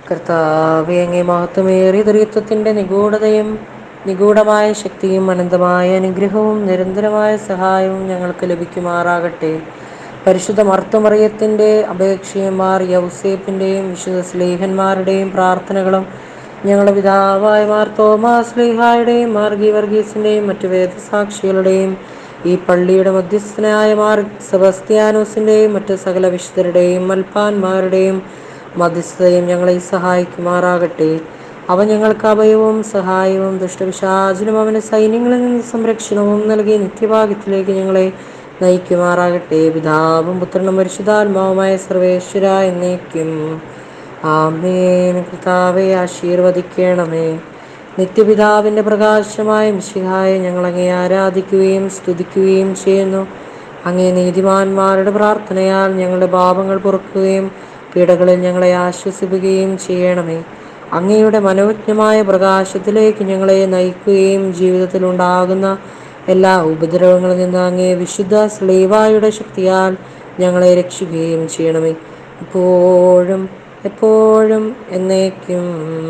കർത്താവെ അങ്ങേ മഹത്വമേറിയ ദുരിത്വത്തിൻ്റെ നിഗൂഢതയും നിഗൂഢമായ ശക്തിയും അനന്തമായ അനുഗ്രഹവും നിരന്തരമായ സഹായവും ഞങ്ങൾക്ക് ലഭിക്കുമാറാകട്ടെ പരിശുദ്ധ മർത്തമറിയത്തിൻ്റെ അപേക്ഷയും മാർ യൗസേപ്പിൻ്റെയും വിശുദ്ധ സ്ലീഹന്മാരുടെയും പ്രാർത്ഥനകളും ഞങ്ങളുടെ പിതാവായ മാർ തോമാസ് സ്ലീഹായുടെയും മാർ ഗീവർഗീസിൻ്റെയും മറ്റു വേദസാക്ഷികളുടെയും ഈ പള്ളിയുടെ മധ്യസ്ഥനായ മാർ സെബസ്ത്യാനോസിൻ്റെയും മറ്റ് സകല വിശുദ്ധരുടെയും മൽപ്പാന്മാരുടെയും മധ്യസ്ഥതയും ഞങ്ങളെ സഹായിക്കുമാറാകട്ടെ അവ ഞങ്ങൾക്ക് അഭയവും സഹായവും ദുഷ്ടവിശാചനും അവന് സൈന്യങ്ങളിൽ നിന്ന് സംരക്ഷണവും നൽകി നിത്യഭാഗ്യത്തിലേക്ക് ഞങ്ങളെ നയിക്കുമാറാകട്ടെ പിതാവും പുത്രനും പരിശുദ്ധാത്മാവുമായ സർവേശ്വര എന്നേക്കും ആമേൻ കർത്താവെ ആശീർവദിക്കണമേ നിത്യപിതാവിൻ്റെ പ്രകാശമായ മിശിഹായെ ഞങ്ങളങ്ങേ ആരാധിക്കുകയും സ്തുതിക്കുകയും ചെയ്യുന്നു അങ്ങേ നീതിമാന്മാരുടെ പ്രാർത്ഥനയാൽ ഞങ്ങളുടെ പാപങ്ങൾ പൊറുക്കുകയും പീഡകളിൽ ഞങ്ങളെ ആശ്വസിപ്പിക്കുകയും ചെയ്യണമേ അങ്ങയുടെ മനോജ്ഞമായ പ്രകാശത്തിലേക്ക് ഞങ്ങളെ നയിക്കുകയും ജീവിതത്തിൽ ഉണ്ടാകുന്ന എല്ലാ ഉപദ്രവങ്ങളിൽ നിന്ന് അങ്ങേ വിശുദ്ധ സ്ലീവായുടെ ശക്തിയാൽ ഞങ്ങളെ രക്ഷിക്കുകയും ചെയ്യണമേ ഇപ്പോഴും എപ്പോഴും എന്നേക്കും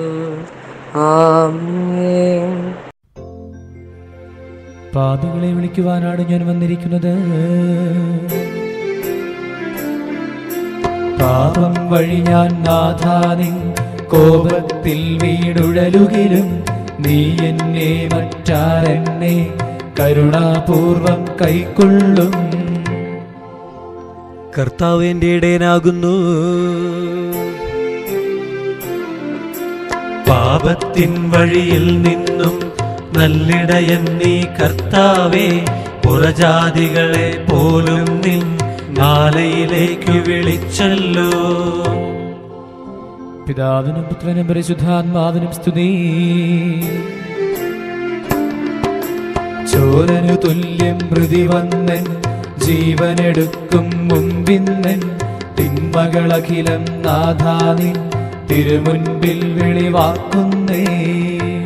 ആമേൻ പാപികളെ വിളിക്കുവാനാണ് ഞാൻ വന്നിരിക്കുന്നത് പാപം വഴി ഞാൻ നാഥാനിൻ കോപത്തിൽ വീടുഴലുകിലും നീ എന്നെ മറ്റാരെന്നെ കരുണാപൂർവം കൈക്കൊള്ളും കർത്താവ് എൻ്റെ ഇടയനാകുന്നു പാപത്തിൻ വഴിയിൽ നിന്നും നല്ലിടയൻ നീ കർത്താവേ പുറജാതികളെ പോലും നിൻ നാലയിലേക്ക് വിളിച്ചല്ലോ പിതാവിനും പുത്രനും പരിശുദ്ധാത്മാവിനും സ്തുതി ചോരനു തുല്യം മൃതി വന്നൻ ജീവനെടുക്കും മുമ്പിന്നൻ തിന്മകളഖിലം നാഥാനിൻ തിരുമുൻപിൽ വെളിവാക്കുന്നേ